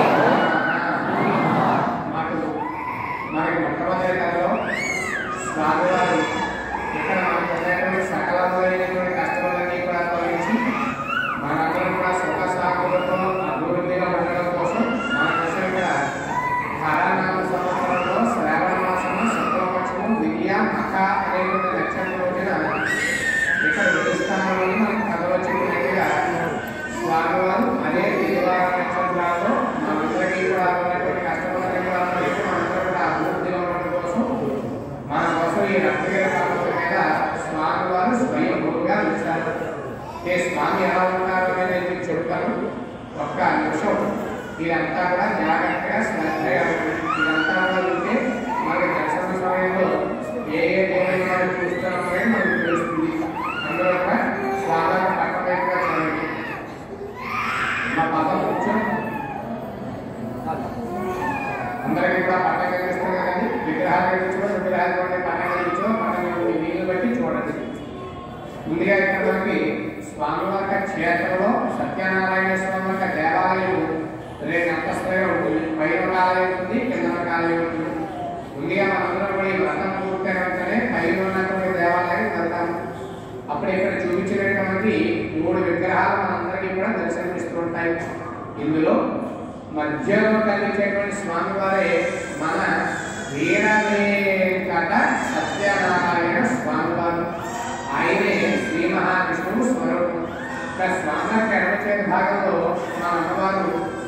మాకు మనకి మొట్టమొదటి కథలో స్వామివారు ఇక్కడ మనకు ఉన్నటువంటి సకలమైనటువంటి కష్టములన్నీ కూడా తొలగించి మనందరం కూడా సుఖ సాగులతో అభివృద్ధిగా ఉండడం కోసం మన కోసం ఇక్కడ హరనామ సంవత్సరంలో శ్రావణ మాసము శుక్లపక్షము విద్య మఖ అనేటువంటి నక్షత్రం రోజున ఇక్కడ విధిస్తామని మనకు కథ వచ్చినట్టుగా స్వామివారు అదే తిరువార నక్షత్రాల్లో మనందరికీ కూడా ఉన్నటువంటి కష్టములన్నీ కూడా తొలగించి మనందరం కూడా అభివృద్ధిగా ఉండడం కోసం మన కోసం ఈ రక్తగిరి పర్వతం మీద స్వామివారు స్వయంభూగా వచ్చారు ఏ స్వామి ఎలా ఉంటారో అనేది నేను చెప్తాను ఒక్క నిమిషం ఇదంతా కూడా జాగ్రత్తగా శ్రద్ధగా ఉంటుంది. ఇదంతా కూడా ఉంటే మనకి దర్శన సమయంలో ఏ ఏ దేవుని వారు చూస్తున్నామో అనేది మనకు తెలుస్తుంది అందులో కూడా స్వామి పక్క వైపుగా చేయండి మా పదం కూర్చొని అందరికీ కూడా పట్ట కనిపిస్తుంది ముందుగా ఇక్కడ మనకి స్వామివారి క్షేత్రంలో సత్యనారాయణ స్వామి యొక్క దేవాలయం రెండు అంతస్తులుగా ఉంటుంది పైన ఒక ఆలయం ఉంది కింద ఒక ఆలయం ఉంటుంది ముందుగా మనందరం కూడా ఈ వ్రతం పూర్తయిన వెంటనే పైన ఉన్నటువంటి దేవాలయం వెళ్తాము అప్పుడు ఇక్కడ చూపించినటువంటి మూడు విగ్రహాలు మనందరికీ కూడా దర్శనమిస్తూ ఉంటాయి ఇందులో మధ్యలో కనిపించేటువంటి స్వామివారే మన వీరవేంకట సత్యనారాయణ స్వామివారు ఆయనే శ్రీ మహావిష్ణువు స్వరూపం ఇక్కడ స్వామివారికి ఎడమ చేతి భాగంలో మా అమ్మవారు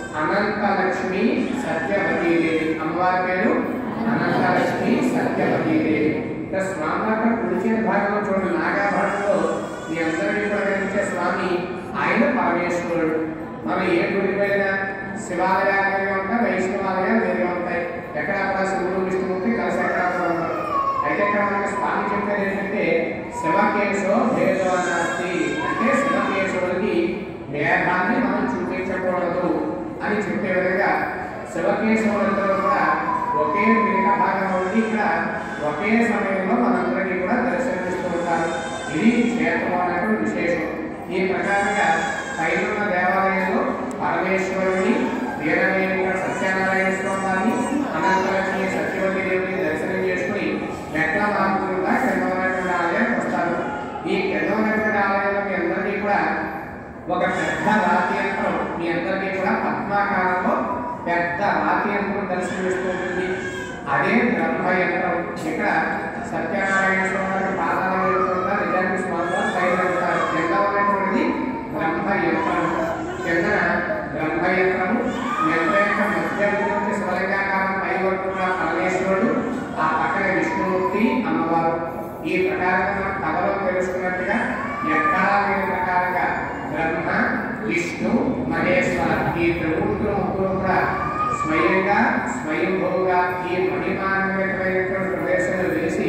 అనంతలక్ష్మి సత్యవతీదేవి అమ్మవారి పేరు అనంతలక్ష్మి సత్యవతీదేవి ఇక్కడ స్వామివారి కుడి చేతి భాగంలో చూడండి నాగాభరణంలో మీ అందరికీ కూడా కనిపించే స్వామి ఆయన పరమేశ్వరుడు మనం ఏ గుడికి వెళ్ళినా శివాలయాలు వేరుగా ఉంటాయి వైష్ణవాలయాలు వేరుగా ఉంటాయి ఎక్కడ కూడా శివుడు విష్ణుమూర్తి కలిసి ఎక్కడ కూడా ఉంటారు అయితే ఇక్కడ మనకి స్వామి చెప్పేది ఏంటంటే శివకేశో భేదో నాస్తి అంటే శివకేశవుడికి భేదాన్ని మనం చూపించకూడదు అని చెప్పే విధంగా శివకేశవులందరూ కూడా ఒకే మిగతా భాగం ఉండి ఇక్కడ ఒకే సమయంలో మనందరికీ కూడా దర్శనమిస్తూ ఉంటారు ఇది క్షేత్రం అన్నటువంటి విశేషం ఈ ప్రకారంగా పైన ఉన్న దేవాలయంలో పరమేశ్వరుని వీరవేంకట సత్యనారాయణ స్వామిని అనంతలక్ష్మి సత్యవతి దేవిని దర్శనం చేసుకుని మెట్ల మార్పులుగా కింద ఉన్నటువంటి ఆలయానికి వస్తారు ఈ కింద ఉన్నటువంటి ఆలయంలో మీ అందరికీ కూడా ఒక పెద్ద రాతి యంత్రం మీ అందరికీ కూడా పద్మాకారంలో పెద్ద రాతి యంత్రం దర్శనమిస్తూ ఉంటుంది అదే బ్రహ్మ యంత్రం ఇక్కడ సత్యనారాయణ స్వామి వారి పాదాల మీద కూడా నిజానికి స్వామి వారు పైన ఉంటారు కింద ఉన్నటువంటిది బ్రహ్మ యంత్రం కింద బ్రహ్మ యంత్రము యంత్రం యొక్క మధ్య నుంచి శివలింగాకారం పై వరకు కూడా పరమేశ్వరుడు ఆ పక్కన విష్ణుమూర్తి అమ్మవారు ఈ ప్రకారంగా మనం కథలో తెలుసుకున్నట్టుగా ఎక్కడా లేని ప్రకారంగా బ్రహ్మ విష్ణు మహేశ్వర ఈ త్రిమూర్తులు ముగ్గురు కూడా స్వయంగా స్వయంభూగా ఈ మహిమాన్వితమైనటువంటి ప్రదేశంలో వేసి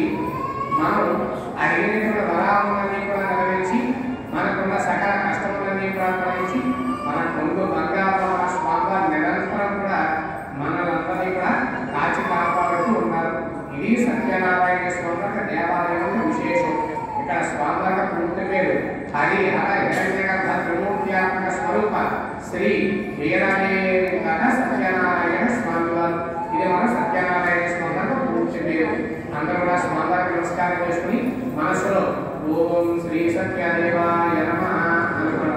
మనం అడిగినటువంటి వరాలన్నీ కూడా నెరవేర్చి మనకున్న సకల కష్టములన్నీ కూడా తొలగించి మన కొంగు బంగారు స్వామివారు నిరంతరం కూడా మనలందరినీ కూడా కాచి కాపాడుతూ ఉన్నారు ఇది సత్యనారాయణ స్వామి యొక్క దేవాలయం యొక్క విశేషం ఇక్కడ స్వామివారి యొక్క పూర్తి పేరు హరి హర హిరణ్యగర్భ త్రిమూర్త్యాత్మక స్వరూప శ్రీ వీరవేంకట సత్యనారాయణ స్వామివారు ఇది మన సత్యనారాయణ స్వామి యొక్క పూర్తి పేరు అందరూ కూడా స్వామివారికి నమస్కారం చేసుకుని మనసులో ఓం శ్రీ సత్యదేవాయ నమ అనుకున్నారు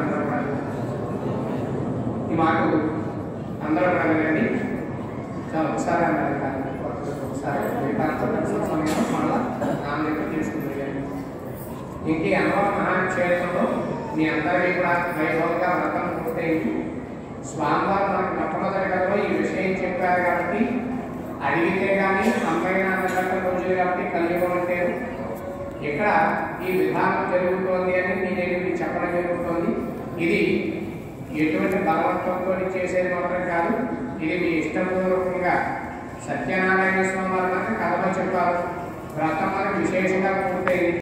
ఈ మాట అందరూ కూడా వినండి చాలా ఒకసారి అన్నారు కానీ ఒకసారి వికాసం సమయంలో మళ్ళా నాన్న దగ్గర తీసుకుంటారు ఇంక ఈ అన్నవరం మహాక్షేత్రంలో మీ అందరికీ కూడా వైభవంగా వ్రతం పూర్తయింది స్వామివారు మనకు మొట్టమొదటి కథలో ఈ విషయం చెప్పారు కాబట్టి అడిగితే కానీ అమ్మాయి నాన్న రోజులు కాబట్టి కలియుగం అంటే ఇక్కడ ఈ విధానం జరుగుతోంది అని మీ దగ్గర మీకు చెప్పడం జరుగుతోంది ఇది ఎటువంటి బలవంతంతో చేసేది మాత్రం కాదు ఇది మీ ఇష్టపూర్వకంగా సత్యనారాయణ స్వామి వారు మనకు కథలో చెప్పారు వ్రతం మనకు విశేషంగా పూర్తయింది